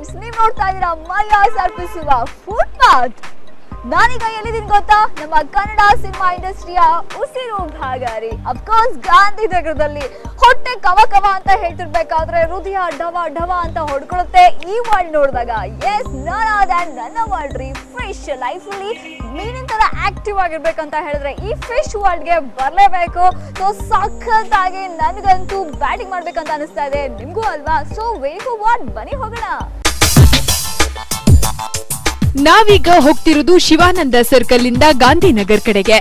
Friends ನೀವ್ ನೋಡ್ತಾ ಇದ್ದೀರಾ ಮಯಾಸ್ ಅರ್ಪಿಸುವ ಫುಡ್ ಪಾತ್ ನಾನೀಗ ಎಲ್ಲಿದ್ದೀನಿ ಗೊತ್ತಾ ನಮ್ಮ ಕನ್ನಡ ಸಿನಿಮಾ ಇಂಡಸ್ಟ್ರಿಯ ಉಸಿರು ಭಾಗಾರಿ ಅಫ್ಕೋರ್ಸ್ ಗಾಂಧಿನಗರದಲ್ಲಿ ಹೊಟ್ಟೆ ಕವ ಕವ ಅಂತ ಹೇಳ್ತಿರ್ಬೇಕಾದ್ರೆ ಹೃದಯ ಡವ ಡವ ಅಂತ ಹೊಡ್ಕೊಳುತ್ತೆ ಈ ವರ್ಲ್ಡ್ ನೋಡಿದಾಗ ಎಸ್ ನಾನಾದ ನನ್ನ ವರ್ಲ್ಡ್ ರೀ ಫಿಶ್ ಲೈಫಲ್ಲಿ ಮೀನಿನ ತರ ಆಕ್ಟಿವ್ ಆಗಿರ್ಬೇಕಂತ ಹೇಳಿದ್ರೆ ಈ ಫಿಶ್ ವರ್ಲ್ಡ್ಗೆ ಬರಲೇಬೇಕು ಸೊ ಸಖತ್ತಾಗಿ ನನಗಂತೂ ಬ್ಯಾಟಿಂಗ್ ಮಾಡ್ಬೇಕಂತ ಅನಿಸ್ತಾ ಇದೆ ನಿಮ್ಗೂ ಅಲ್ವಾ ಸೊ ವೇಗು ವಾಟ್ ಬನ್ನಿ ಹೋಗೋಣ ನಾವೀಗ ಹೋಗ್ತಿರೋದು ಶಿವಾನಂದ ಸರ್ಕಲ್ ಇಂದ ಗಾಂಧಿನಗರ್ ಕಡೆಗೆ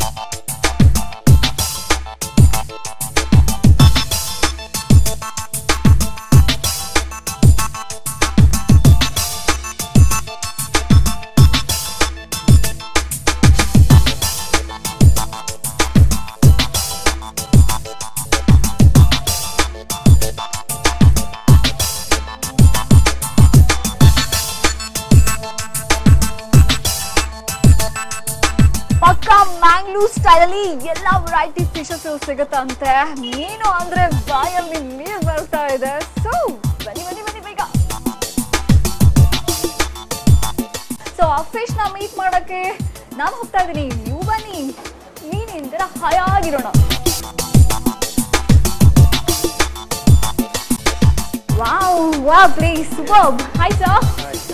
ಪಕ್ಕ ಮ್ಯಾಂಗ್ಳೂರ್ ಸ್ಟೈಲ್ ಅಲ್ಲಿ ಎಲ್ಲಾ ವೆರೈಟಿ ಫಿಶಸ್ ಸಿಗುತ್ತಂತೆ ಮೀನು ಅಂದ್ರೆ ಬಾಯಲ್ಲಿ ನೀರ್ ಬರ್ತಾ ಇದೆ ಸೊ ಬನ್ನಿ ಬನ್ನಿ ಬನ್ನಿ ಬೇಗ ಸೊ ಆ ಫಿಶ್ ನ ಮೀಟ್ ಮಾಡಕ್ಕೆ ನಾನು ಹೋಗ್ತಾ ಇದ್ದೀನಿ ನೀವು ಬನ್ನಿ ಮೀನಿಂದ ಹಯಾಗಿರೋಣ ವಾವ್ ವಾ ಪ್ಲೀಸ್ ಸೂಪರ್ ಹಾಯ್ ಸರ್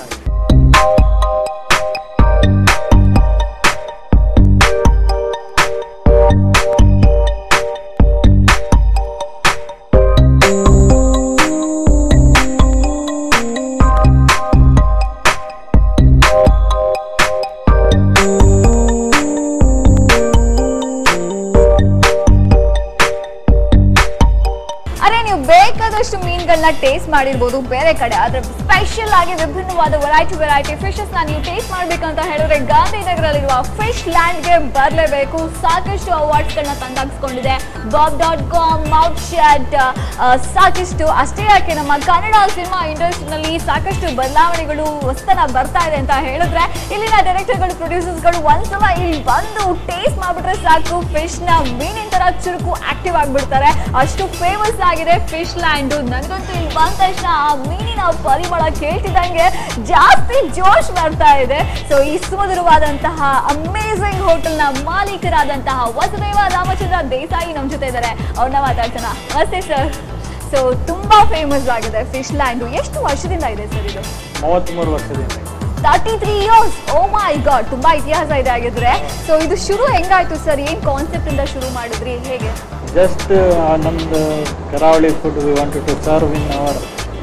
ಅರೆ ನೀವು ಬೇಕಾದಷ್ಟು ಮೀನುಗಳನ್ನ ಟೇಸ್ಟ್ ಮಾಡಿರ್ಬೋದು ಬೇರೆ ಕಡೆ ಆದ್ರೆ ಸ್ಪೆಷಲ್ ಆಗಿ ವಿಭಿನ್ನವಾದ ವೆರೈಟಿ ವೆರೈಟಿ ಫಿಶಸ್ ನ ನೀವು ಟೇಸ್ಟ್ ಮಾಡ್ಬೇಕಂತ ಹೇಳಿದ್ರೆ ಗಾಂಧಿನಗರಲ್ಲಿರುವ ಫಿಶ್ ಲ್ಯಾಂಡ್ ಗೆ ಬರಲೇಬೇಕು ಸಾಕಷ್ಟು ಅವಾರ್ಡ್ಸ್ ಗಳನ್ನ ತಂದಾಕ್ಸ್ಕೊಂಡಿದೆ ಬಾಬ್ ಡಾಟ್ ಕಾಮ್ ಮೌತ್ ಶಾಟ್ ಸಾಕಷ್ಟು ಅಷ್ಟೇ ಯಾಕೆ ನಮ್ಮ ಕನ್ನಡ ಸಿನಿಮಾ ಇಂಡಸ್ಟ್ರಿನಲ್ಲಿ ಸಾಕಷ್ಟು ಬದಲಾವಣೆಗಳು ಹೊಸ್ತನ ಬರ್ತಾ ಇದೆ ಅಂತ ಹೇಳಿದ್ರೆ ಇಲ್ಲಿನ ಡೈರೆಕ್ಟರ್ಗಳು ಪ್ರೊಡ್ಯೂಸರ್ಸ್ಗಳು ಒಂದ್ಸಲ ಇಲ್ಲಿ ಬಂದು ಟೇಸ್ಟ್ ಮಾಡ್ಬಿಟ್ರೆ ಸಾಕು ಫಿಶ್ ನ ಮೀನಿನ ತರ ಚುರುಕು ಆಕ್ಟಿವ್ ಆಗ್ಬಿಡ್ತಾರೆ ಅಷ್ಟು ಫೇಮಸ್ ಆಗಿದೆ ಫಿಶ್ ಲ್ಯಾಂಡ್ ನನಗಂತೂ ಇಲ್ಲಿ ಬಂದ ತಕ್ಷಣ ಆ ಮೀನಿನ ಪರಿಮಳ ಕೇಳ್ತಿದ್ದಂಗೆ ಜಾಸ್ತಿ ಜೋಶ್ ಬರ್ತಾ ಇದೆ ಸೊ ಈ ಸುಮಧುರವಾದಂತಹ ಅಮೇಝಿಂಗ್ ಹೋಟೆಲ್ ನ ಮಾಲೀಕರಾದಂತಹ ವಸುದೇವ ರಾಮಚಂದ್ರ ದೇಸಾಯಿ ನಮ್ ಜೊತೆ ಇದ್ದಾರೆ ಅವ್ರನ್ನ ಮಾತಾಡ್ಸೋಣ ನಮಸ್ತೆ ಸರ್ ಸೊ ತುಂಬಾ ಫೇಮಸ್ ಆಗಿದೆ ಫಿಶ್ ಲ್ಯಾಂಡ್ ಎಷ್ಟು ವರ್ಷದಿಂದ ಇದೆ ಸರ್ ಇದು ಮೂವತ್ತ್ಮೂರು ವರ್ಷದಿಂದ thirty three years oh my god ತುಂಬಾ ಇತಿಹಾಸ ಇದೆ ಆಗಿದ್ರೆ ಸೊ ಇದು ಶುರು ಹೆಂಗಾಯ್ತು ಸರ್ ಏನ್ ಕಾನ್ಸೆಪ್ಟ್ ಇಂದ ಶುರು ಮಾಡಿದ್ರಿ ಹೇಗೆ ಜಸ್ಟ್ ನಮ್ಮದು ಕರಾವಳಿ food we wanted to serve in our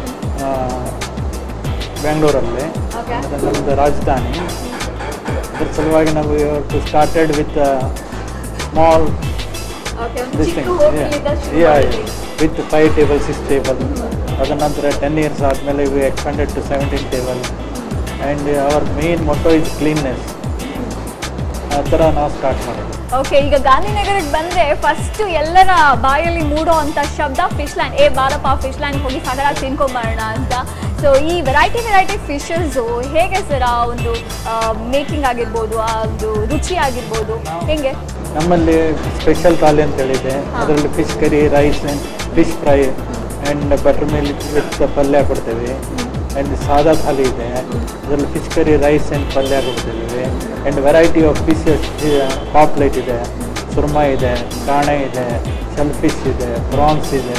ಬೆಂಗಳೂರಲ್ಲಿ Okay. ಅದು ನಮ್ಮದು ರಾಜಧಾನಿ ಅದ್ರ ಸಲುವಾಗಿ ನಾವು to started with small this thing with five table six table ಅದ ನಂತರ ಟೆನ್ ಇಯರ್ಸ್ ಆದಮೇಲೆ we expanded to seventeen table and our main motto is cleanness ಆ ಥರ ನಾವು ಸ್ಟಾರ್ಟ್ ಮಾಡಿದ್ವಿ ಓಕೆ ಈಗ ಗಾಂಧಿನಗರಕ್ಕೆ ಬಂದ್ರೆ ಫಸ್ಟ್ ಎಲ್ಲರ ಬಾಯಲ್ಲಿ ಮೂಡೋ ಅಂತ ಶಬ್ದ ಫಿಶ್ ಲ್ಯಾಂಡ್ ಏ ಬಾರಪ್ಪ ಫಿಶ್ ಲ್ಯಾಂಡ್ ಹೋಗಿ ಸಗರ ತಿನ್ಕೊಂಬರೋಣ ಅಂತ ಸೊ ಈ ವೆರೈಟಿ ವೆರೈಟಿ ಫಿಶಸ್ ಹೇಗೆ ಸರ್ ಆ ಒಂದು ಮೇಕಿಂಗ್ ಆಗಿರ್ಬೋದು ಆ ಒಂದು ರುಚಿ ಆಗಿರ್ಬೋದು ಹೆಂಗೆ ನಮ್ಮಲ್ಲಿ ಸ್ಪೆಷಲ್ ಥಾಲಿ ಅಂತ ಹೇಳಿದೆ ಅದರಲ್ಲಿ fish curry rice fish fry and butter milk with ಪಲ್ಯ ಕೊಡ್ತೇವೆ ಆ್ಯಂಡ್ ಸಾದಾ ಥಾಲಿ ಇದೆ ಅದರಲ್ಲಿ ಫಿಶ್ ಕರಿ ರೈಸ್ ಆ್ಯಂಡ್ ಪಲ್ಯ ಕೊಡ್ತೇವೆ and variety of fishes pomfret ಇದೆ ಸುರ್ಮಾ ಇದೆ ಕಾಣೆ ಇದೆ ಶೆಲ್ ಫಿಶ್ ಇದೆ ಪ್ರಾನ್ಸ್ ಇದೆ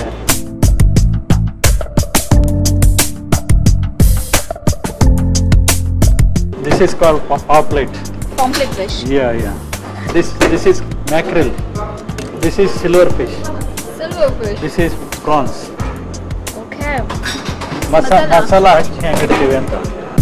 this is call pomfret pomfret fish Yeah, yeah. This this is mackerel. This is silverfish. Silver fish This is prawns. Okay ಮಸ ಮಸಾಲ. ಮಸಾಲ ಹಚ್ಚಿ ಹೆಂಗಿಡ್ತೀವಿ ಅಂತ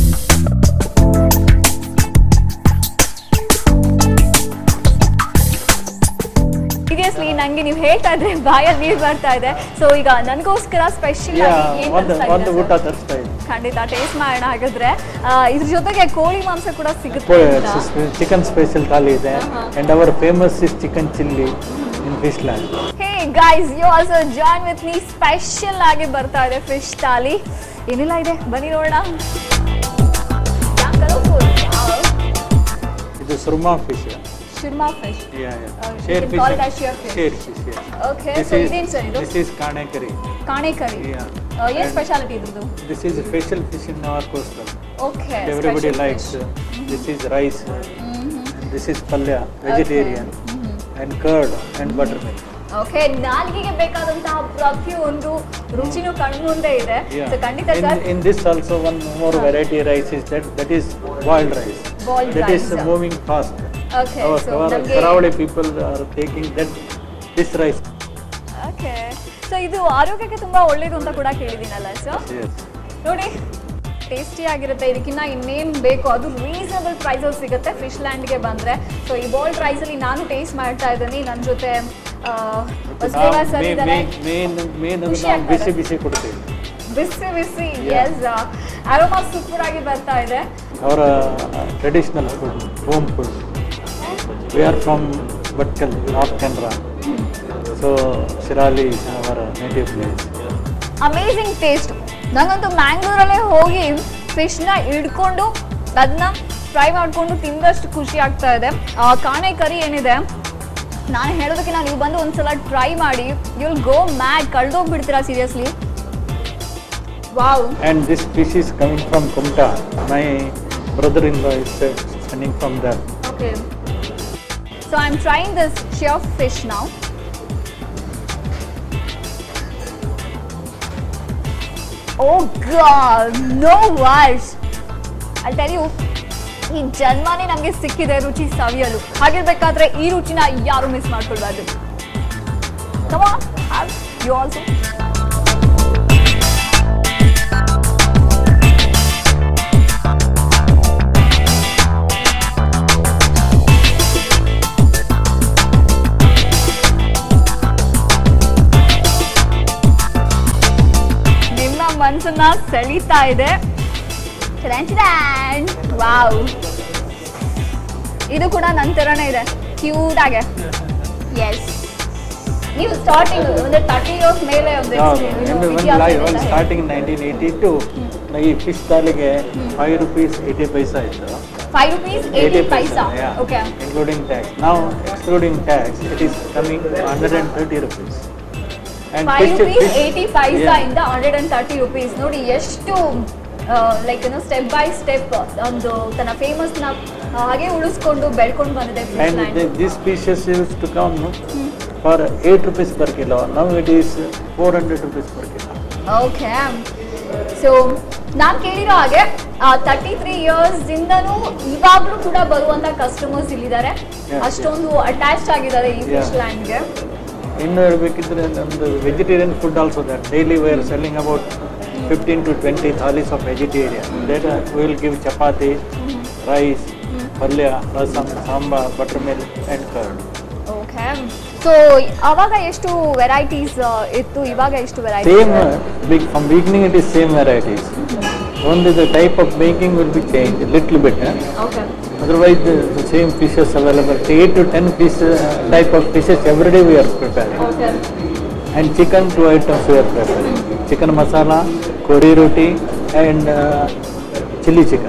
ಸೀರಿಯಸ್ಲಿ ನಂಗೆ ನೀವು ಹೇಳ್ತಾ ಇದ್ರೆ ಬಾಯಲ್ಲಿ ನೀರು ಬರ್ತಾ ಇದೆ ಸೊ ಈಗ ನನಗೋಸ್ಕರ ಸ್ಪೆಷಲ್ ಯಾ ಆಗಿ ಏನ್ ಒಂದು ತರ್ಸ್ತಾ ಒಂದು ಇದ್ದೀರಾ ಊಟ sir? ತರಿಸ್ತಾ ಇದ್ದೀನಿ ಖಂಡಿತ ಟೇಸ್ಟ್ ಮಾಡೋಣ ಹಾಗಾದ್ರೆ ಆ, ಇದ್ರ ಜೊತೆಗೆ ಕೋಳಿ ಮಾಂಸ ಕೂಡ ಸಿಗುತ್ತೆ ಅಂತ. ಚಿಕನ್ ಸ್ಪೆಷಲ್ ಥಾಲಿ ಇದೆ Uh-huh. And our famous is chicken chilli in Fish Land hey guys you also join with me special ಆಗಿ ಬರ್ತಾ ಇದೆ ಫಿಶ್ ತಾಲಿ ಏನೆಲ್ಲ ಇದೆ ಬನ್ನಿ ನೋಡೋಣ ಯಾ, colourful. Wow. ಇದು ಸುರ್ಮಾ ಫಿಶ್ ಶಿರ್ಮಾ fish Yeah, yeah. Uh, you Share can fish. call it as share fish. Share fish, yeah. Okay This so is- ಇದೇನು ಸರ್ ಇದು This is kane curry. Kane curry Yeah. ಏನ್ ಸ್ಪೆಷಾಲಿಟಿ ಇದ್ರದ್ದು This is a facial fish in our coastal. Okay Everybody likes. uh, This is rice. This is palya, vegetarian, and curd and buttermilk. Okay ನಾಲ್ಗಿಗೆ ಬೇಕಾದಂತಹ ಪ್ರತಿಯೊಂದು ರುಚಿನೂ ಕಣ್ಮುಂದೆ ಇದೆ so ಖಂಡಿತ In, sir in this also one more variety rice is that that is boiled rice. Boiled That is rice. moving fast. Okay Our so Kara- ನಮಗೆ Karavali people are taking that this rice. Okay so ಇದು ಆರೋಗ್ಯಕ್ಕೆ ತುಂಬಾ ಒಳ್ಳೇದು ಅಂತ ಕೂಡ ಕೇಳಿದ್ದೀನಲ್ಲ sir Yes. ನೋಡಿ tasty ಆಗಿರುತ್ತೆ ಇದಕ್ಕಿಂತ ಇನ್ನೇನು ಬೇಕು ಅದು ರೀಸನಬಲ್ ಪ್ರೈಸಲ್ಲಿ ಸಿಗುತ್ತೆ ಫಿಶ್ ಲ್ಯಾಂಡ್ಗೆ ಬಂದರೆ ಸೊ ಈ ಬೋಲ್ಡ್ ಪ್ರೈಸಲ್ಲಿ ನಾನು ಟೇಸ್ಟ್ ಮಾಡ್ತಾ ಇದ್ದೀನಿ ನನ್ನ ಜೊತೆ ಆ, ವಸುದೇವ ನಾವು ಸರ್ main- ಇದ್ದಾರೆ main- main main ಅಂದ್ರೆ ಖುಷಿ ನಾವು ಆಗ್ತದೆ. ಬಿಸಿ ಬಿಸಿ ಕೊಡ್ತೀವಿ ಬಿಸಿ ಬಿಸಿ Yeah. ಎಸ್ ಅರೋಮಾ ಸೂಪರ್ ಆಗಿ ಬರ್ತಾ ಇದೆ ಅವರ traditional food home food we are from Bhatkal North Canara so Shirali is our native place amazing taste ನಂಗಂತೂ ಮ್ಯಾಂಗ್ಳೂರಲ್ಲೇ ಹೋಗಿ ಫಿಶ್ನ ಹಿಡ್ಕೊಂಡು ಅದನ್ನ ಫ್ರೈ ಮಾಡಿಕೊಂಡು ತಿಂದಷ್ಟು ಖುಷಿ ಆಗ್ತಾ ಇದೆ ಆ ಕಾಣೆ ಕರಿ ಏನಿದೆ ನಾನು ಹೇಳೋದಕ್ಕಿಂತ ನೀವು ಬಂದು ಒಂದ್ಸಲ ಟ್ರೈ ಮಾಡಿ ಯು ವಿಲ್ ಗೋ ಮ್ಯಾಡ್ ಕಳ್ದೋಗ್ಬಿಡ್ತೀರಾ seriously wow And this fish is coming from Kumta. My brother-in-law is uh, sending from there. Okay so I am trying this chef fish ನಾವು ಓ ಗಾಡ್ ನೋ ವರ್ಡ್ಸ್ ಅಲ್ಲಿ tell you ಈ ಜನ್ಮನೇ ನಮಗೆ ಸಿಕ್ಕಿದೆ ರುಚಿ ಸವಿಯಲು ಹಾಗಿರ್ಬೇಕಾದ್ರೆ ಈ ರುಚಿನ ಯಾರು ಮಿಸ್ ಮಾಡ್ಕೊಳ್ಬಾರ್ದು ಕಮ ಯು ಆಲ್ಸೋ ನಿಮ್ಮ ಮನಸ್ಸನ್ನ ಸೆಳೀತಾ ಇದೆ ವಾವ್ ಇದು ಕೂಡ ನನ್ನ ಥರನೇ ಇದೆ ಕ್ಯೂಟ್ ಆಗೆ ಎಸ್ ನೀವು ಸ್ಟಾರ್ಟಿಂಗ್ ಒಂದು ತರ್ಟಿ ಇಯರ್ಸ್ ಮೇಲೆ ಒಂದು Yeah, experience- and when ಇತಿಹಾಸ live, ಇದೆ when ಅಂತ starting in 1982, ಈ ಫಿಶ್ ತಾಲಿಗೆ ಫೈವ್ ರುಪೀಸ್ ಏಯ್ಟಿ ಪೈಸಾ ಇತ್ತು five rupees eighty paisa okay including tax ನಾವು excluding tax it is coming hundred and thirty rupees five rupees eighty paisa ಇಂದ ಹಂಡ್ರೆಡ್ ಅಂಡ್ ತರ್ಟಿ ರುಪೀಸ್ ನೋಡಿ ಎಷ್ಟು ಲೈಕ್ ಏನೋ ಸ್ಟೆಪ್ ಬೈ ಸ್ಟೆಪ್ ಒಂದು ತನ್ನ ಫೇಮಸ್ನ ಹಾಗೆ ಉಳಿಸ್ಕೊಂಡು ಬೆಳ್ಕೊಂಡು ಬಂದಿದೆ fish And land. the, these species used to come for 8 rupees per kilo. Now it is 400 rupees per kilo. Okay so ನಾನು ಕೇಳಿರೋ ಹಾಗೆ ತರ್ಟಿ ತ್ರೀ ಇಯರ್ಸ್ ಇಂದನೂ ಇವಾಗಲೂ ಕೂಡ ಬರುವಂತ ಕಸ್ಟಮರ್ಸ್ ಇಲ್ಲಿದ್ದಾರೆ Yeah, ಅಷ್ಟೊಂದು ಅಟ್ಯಾಚ್ ಆಗಿದ್ದಾರೆ ಈ ಫಿಶ್ Yeah. ಲ್ಯಾಂಡ್ಗೆ ಇನ್ನು ಹೇಳ್ಬೇಕಿದ್ರೆ ನಮ್ಮದು vegetarian food also that daily we are selling about fifteen to twenty thalis of vegetarian that will give chapati rice palya rasam sambar butter milk and curd okay so ಅವಾಗ ಎಷ್ಟು ವೆರೈಟೀಸ್ ಇತ್ತು ಇವಾಗ ಎಷ್ಟು variety Same, uh, big, from beginning it is same varieties. Only the type of making will be changed a little bit. eh? Okay Otherwise, the, the same fishes available. Eight to ten fish uh, type of fishes every day we are preparing. Okay And chicken, two items we are preparing. Chicken masala, kori roti, and uh, chili chicken.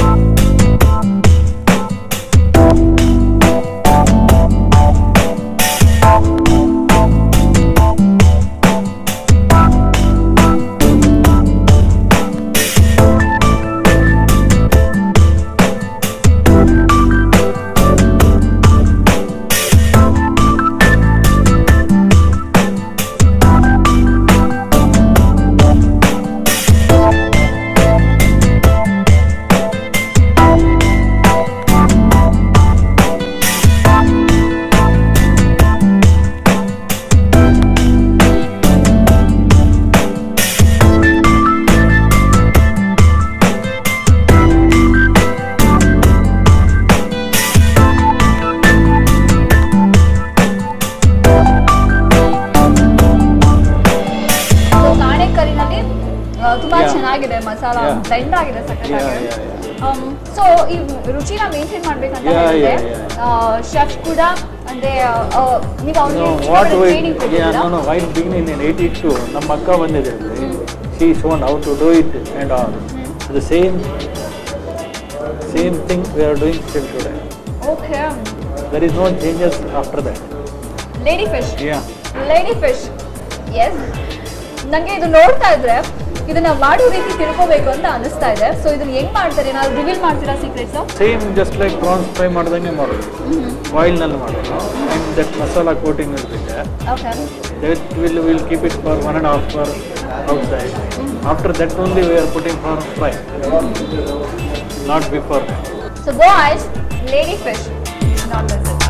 So ಕಾಣೆ ಕರಿನಲ್ಲಿ ಆ, ತುಂಬಾ Yeah. ಚೆನ್ನಾಗಿದೆ masala Yeah. Blend ಆಗಿದೆ Yeah, ಸಖತ್ತಾಗಿ yeah, so ಈ ರುಚಿನ maintain ಮಾಡ್ಬೇಕಂತ Yeah, ಹೇಳಿದ್ರೆ yeah, ಶೆಫ್ ಕೂಡ ಅಂದ್ರೆ ಆ, ನೀವು No, ಅವ್ರಿಗೆ what we, ಟ್ರೈನಿಂಗ್ yeah, ಕೊಟ್ಟಿದ್ದೀರಾ no, no, while beginning in 82, ನಮ್ಮ ಅಕ್ಕ ಬಂದಿದೆ she shown how to do it and all. The same, same thing we are doing still today. Okay There is no changes after that. Lady fish Yeah. Lady fish yes ನಂಗೆ ಇದು ನೋಡ್ತಾ ಇದ್ರೆ ಇದನ್ನ ಮಾಡೋ ರೀತಿ ತಿಳ್ಕೊಬೇಕು ಅಂತ ಅನಿಸ್ತಾ ಇದೆ ಸೊ ಇದನ್ನ ಹೆಂಗ್ ಮಾಡ್ತಾರೆ ಏನಾದ್ರು ರಿವೀಲ್ ಮಾಡ್ತೀರಾ secrets same just like prawns fry ಮಾಡ್ದಂಗೆ ಮಾಡೋದು ಆಯಿಲ್ನಲ್ಲಿ ಮಾಡೋದು ಆ್ಯಂಡ್ ದಟ್ ಮಸಾಲ ಕೋಟಿಂಗ್ ಇರುತ್ತೆ okay That will will keep it for one and a half hour outside. After that only we are putting for fry, not before. So boys lady fish not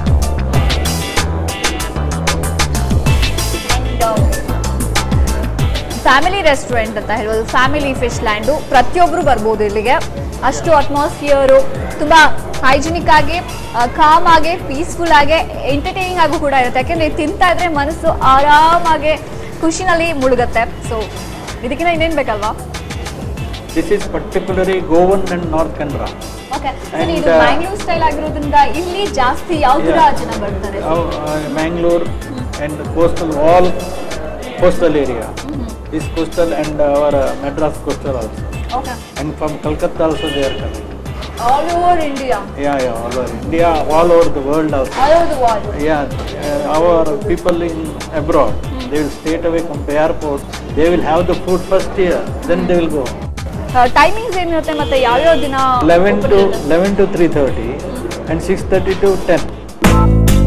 family restaurant ಅಂತ ಹೇಳ್ಬೋದು family fish land ಪ್ರತಿಯೊಬ್ಬರು ಬರ್ಬೋದು ಇಲ್ಲಿಗೆ ಅಷ್ಟು atmosphere ತುಂಬ hygienic ಆಗಿ com ಆಗಿ peaceful ಆಗಿ ಎಂಟರ್ಟೈನಿಂಗ್ ಆಗು ಕೂಡ ಇರುತ್ತೆ ಯಾಕೆಂದ್ರೆ ಇದು ತಿಂತಾ ಇದ್ರೆ ಮನಸ್ಸು ಆರಾಮಾಗಿ ಖುಷಿನಲ್ಲಿ ಮುಳುಗತ್ತೆ ಸೊ ಇದಕ್ಕಿಂತ ಇನ್ನೇನು ಬೇಕಲ್ವಾ This is particularly Goan and North Canara. Okay And, ಇದು uh, ಮ್ಯಾಂಗ್ಳೂರ್ ಸ್ಟೈಲ್ ಆಗಿರೋದ್ರಿಂದ ಇಲ್ಲಿ ಜಾಸ್ತಿ ಯಾವ ಥರ Yeah. ಜನ ಬರ್ತಾರೆ Our, uh, Mangalore and coastal all coastal area. This coastal and our uh, Madras coastal also. Okay And from Calcutta also they are coming. All over India Yeah, yeah, all over India, all over the world also. All over the world Yeah, uh, our people in abroad, they will straight away come to airport. They will have the food first here, then they will go. Timings ಏನಿರುತ್ತೆ ಮತ್ತೆ ಯಾವ್ಯಾವ ದಿನ 11 to 11 to 3:30, and 6:30 to 10.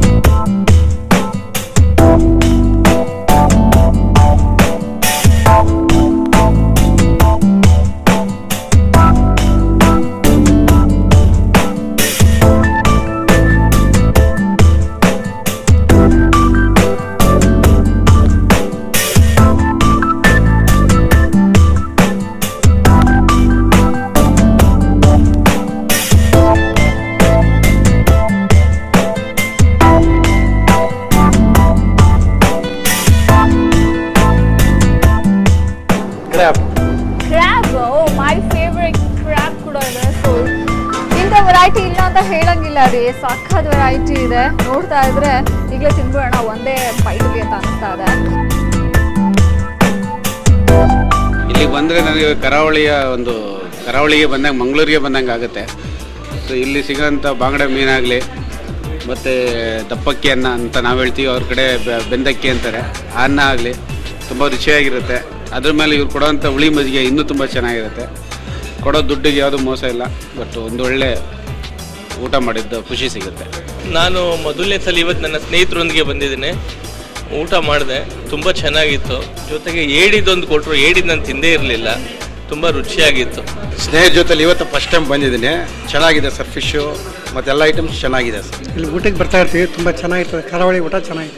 Crab. Crab oh my favourite crab ಕೂಡ ಇದೆ so ಇಂಥ variety ಇಲ್ಲ ಅಂತ ಹೇಳಂಗಿಲ್ಲ ರೀ ಸಖತ್ ವೆರೈಟಿ ಇದೆ ನೋಡ್ತಾ ಇದ್ರೆ ಈಗಲೇ ತಿನ್ಬಿಡೋಣ ಒಂದೇ ಬೈಟ್ಗೆ ಅಂತ ಅನಿಸ್ತಾ ಇದೆ ಇಲ್ಲಿಗೆ ಬಂದರೆ ನನಗೆ ಕರಾವಳಿಯ ಒಂದು ಕರಾವಳಿಗೆ ಬಂದಂಗೆ ಮಂಗಳೂರಿಗೆ ಬಂದಂಗೆ ಆಗುತ್ತೆ ಸೊ ಇಲ್ಲಿ ಸಿಗೋಂಥ ಬಾಂಗಡ ಮೀನಾಗಲಿ ಮತ್ತು ದಪ್ಪಕ್ಕಿ ಅನ್ನ ಅಂತ ನಾವು ಹೇಳ್ತೀವಿ ಅವ್ರ ಕಡೆ ಬೆ- ಬೆಂದಕ್ಕಿ ಅಂತಾರೆ ಆ ಅನ್ನ ಆಗಲಿ ತುಂಬ ರುಚಿಯಾಗಿರುತ್ತೆ ಅದ್ರ ಮೇಲೆ ಇವ್ರು ಕೊಡೋವಂಥ ಹುಳಿ ಮಜ್ಜಿಗೆ ಇನ್ನೂ ತುಂಬ ಚೆನ್ನಾಗಿರುತ್ತೆ ಕೊಡೋ ದುಡ್ಡಿಗೆ ಯಾವುದೂ ಮೋಸ ಇಲ್ಲ ಬಟ್ ಒಂದು ಒಳ್ಳೆ ಊಟ ಮಾಡಿದ್ದು ಖುಷಿ ಸಿಗುತ್ತೆ ನಾನು ಮೊದಲನೇ ಸಲ ಇವತ್ತು ನನ್ನ ಸ್ನೇಹಿತರೊಂದಿಗೆ ಬಂದಿದ್ದೀನಿ ಊಟ ಮಾಡಿದೆ ತುಂಬ ಚೆನ್ನಾಗಿತ್ತು ಜೊತೆಗೆ ಏಡಿದೊಂದು ಕೊಟ್ಟರು ಏಡಿದ್ ನಾನು ತಿಂದೇ ಇರಲಿಲ್ಲ ತುಂಬ ರುಚಿಯಾಗಿತ್ತು ಸ್ನೇಹಿತರ ಜೊತೆಲಿ ಇವತ್ತು ಫಸ್ಟ್ ಟೈಮ್ ಬಂದಿದ್ದೀನಿ ಚೆನ್ನಾಗಿದೆ ಸರ್ ಫಿಶು ಮತ್ತು ಎಲ್ಲ ಐಟಮ್ಸ್ ಚೆನ್ನಾಗಿದೆ ಸರ್ ಇಲ್ಲಿ ಊಟಕ್ಕೆ ಬರ್ತಾ ಇರ್ತೀವಿ ತುಂಬ ಚೆನ್ನಾಗಿರ್ತದೆ ಕರಾವಳಿ ಊಟ ಚೆನ್ನಾಗಿದೆ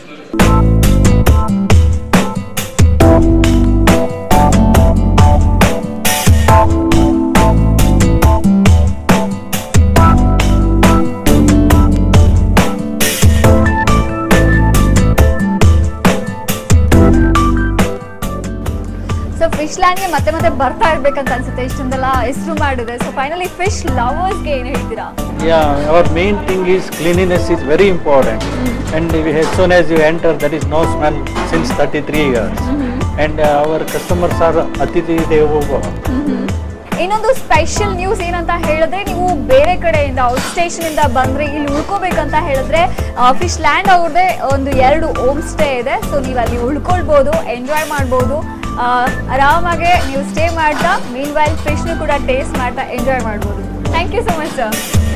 ಸೊ ಫಿಶ್ ಲ್ಯಾಂಡ್ಗೆ ಮತ್ತೆ ಮತ್ತೆ ಬರ್ತಾ ಇರ್ಬೇಕಂತ ಅನ್ಸುತ್ತೆ ಇಷ್ಟೊಂದೆಲ್ಲ ಹೆಸರು ಮಾಡಿದೆ ಸೊ ಫೈನಲಿ ಫಿಶ್ ಲವರ್ಸ್ಗೆ ಏನು ಹೇಳ್ತೀರಾ Yeah, our main thing is cleanliness is very important. And we- as soon as you enter, there is no smell since 33 years. And uh, our customers are Atiti Devo Bhava. ಇನ್ನೊಂದು special news ಏನಂತ ಹೇಳಿದ್ರೆ ನೀವು ಬೇರೆ ಕಡೆಯಿಂದ out station ಇಂದ ಬಂದ್ರೆ ಇಲ್ಲಿ ಉಳ್ಕೋಬೇಕಂತ ಹೇಳಿದ್ರೆ ಫಿಶ್ ಲ್ಯಾಂಡ್ ಅವ್ರದ್ದೇ ಒಂದು ಎರಡು ಹೋಮ್ ಸ್ಟೇ ಇದೆ ಸೊ ನೀವು ಅಲ್ಲಿ ಉಳ್ಕೊಳ್ಬೋದು ಎಂಜಾಯ್ ಮಾಡ್ಬೋದು ಆ, ಆರಾಮಾಗೆ ನೀವು ಸ್ಟೇ ಮಾಡ್ತಾ ಮೀನ್ ವೈಲ್ ಫಿಶ್ನು ಕೂಡ ಟೇಸ್ಟ್ ಮಾಡ್ತಾ ಎಂಜಾಯ್ ಮಾಡ್ಬೋದು thank you so much sir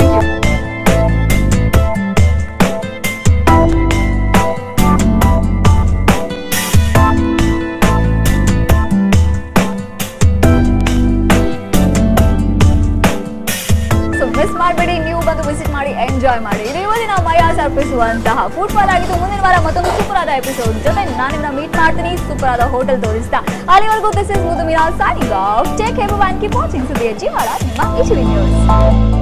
so miss ಮಾಡಬೇಡಿ ನೀವು ಬಂದು ವಿಸಿಟ್ ಮಾಡಿ ಎಂಜಾಯ್ ಮಾಡಿ ಇದು ಇವತ್ತಿನ ಮಯಾಸ್ ಅರ್ಪಿಸುವಂತಹ ಫುಟ್ಬಾಲ್ ಆಗಿದ್ದು ಮುಂದಿನ ವಾರ ಮತ್ತೊಂದು ಸೂಪರ್ ಆದ ಎಪಿಸೋಡ್ ಜೊತೆ ನಾನು ನಿಮ್ಮನ್ನ ಮೀಟ್ ಮಾಡ್ತೀನಿ ಸೂಪರ್ ಆದ ಹೋಟೆಲ್ ತೋರಿಸ್ತಾ ಅಲ್ಲಿವರೆಗೂ ದಿಸ್ ಇಸ್ ಮುದು Meera signing off take care and keep watching ಸುದ್ದಿಯ ಜೀವಾಳ ನಿಮ್ಮ ಇಶುವಿ ನ್ಯೂಸ್